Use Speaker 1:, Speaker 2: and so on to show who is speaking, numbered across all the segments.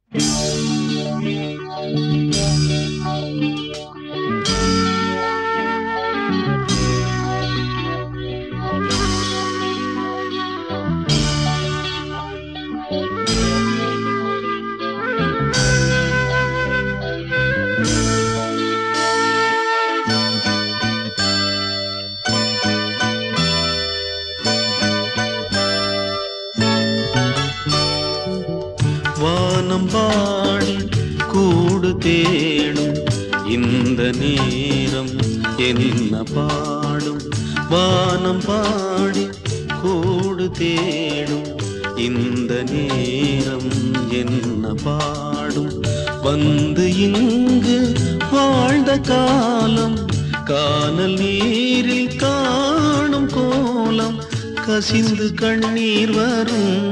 Speaker 1: வானம் பாடி கூடு தேடும் இந்த நேரம் என்ன பாடும் வானம் பாடி கூடு தேடும் இந்த நேரம் என்ன பாடும் வந்து இங்கு வாழ்ந்த காலம் கானல் நீரில் காணும் கோலம் கசிந்து கண்ணீர் வரும்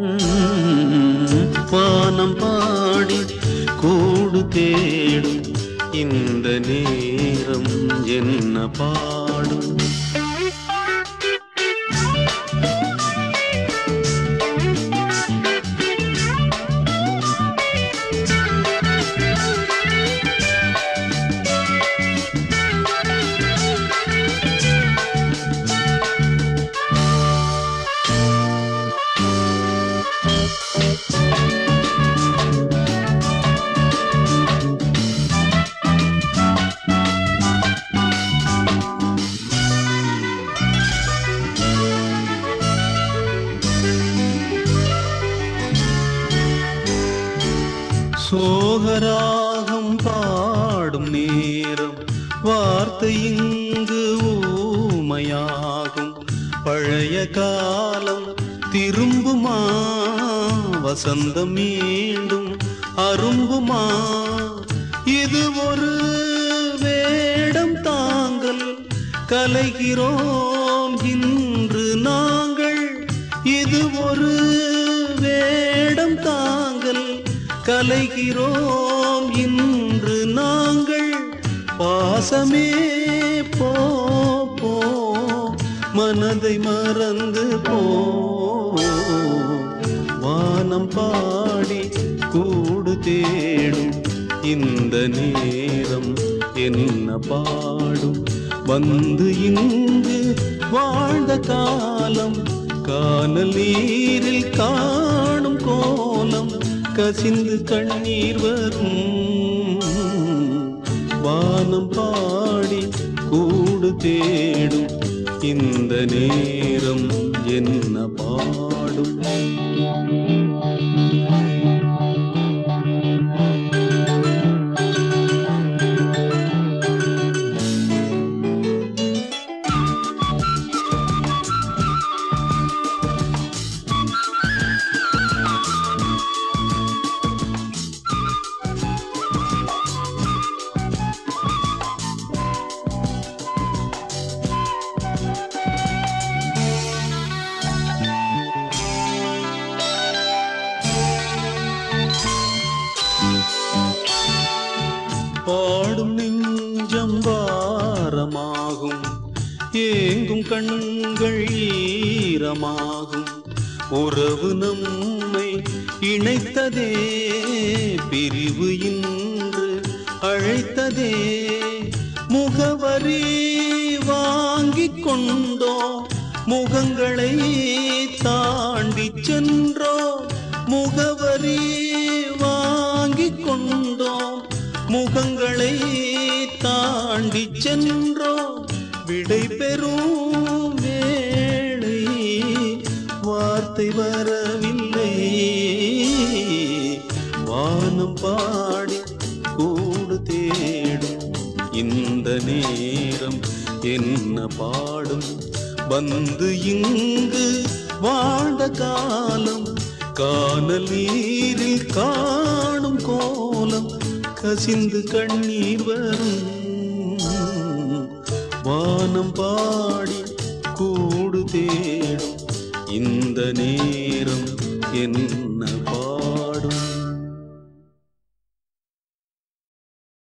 Speaker 1: வானம் பாடி கூடு தேடும் இந்த நேரம் என்ன பாடும் சோகராகம் பாடும் நேரம் வார்த்தை இங்கு ஊமையாகும் பழைய காலம் திரும்புமா வசந்தம் மீண்டும் அரும்புமா இது ஒரு வேடம் தாங்கள் கலைகிறோம் இன்று நாங்கள் இது ஒரு வேடம் தாங்கள் கலைகிறோம் இன்று நாங்கள் பாசமே போ போ மனதை மறந்து போ வானம் பாடி கூடு தேடும் இந்த நேரம் என்ன பாடும் வந்து இங்கு வாழ்ந்த காலம் கானல் நீரில் காணும் கோலம் கசிந்து கண்ணீர் வரும் வானம் பாடி கூடு தேடும் இந்த நேரம் என்ன பாடும் பாடும் நெஞ்சம் வாரமாகும் ஏங்கும் கண்கள் ஈரமாகும் உறவு நம்மை இணைத்ததே பிரிவு இன்று அழைத்ததே முகவரி வாங்கிக் கொண்டோம் முகங்களை தாண்டி சென்றோம் முகவரி வாங்கிக் கொண்டோம் முகங்களை தாண்டி சென்றோம் விடை பெறும் வேளை வார்த்தை வரவில்லை வானம் பாடி கூடு தேடும் இந்த நேரம் என்ன பாடும் வந்து இங்கு வாழ்ந்த காலம் கானல் நீரில் காணும் கோலம் கசிந்து கண்ணீர் வரும் வானம் பாடி கூடு தேடும் இந்த நேரம் என்ன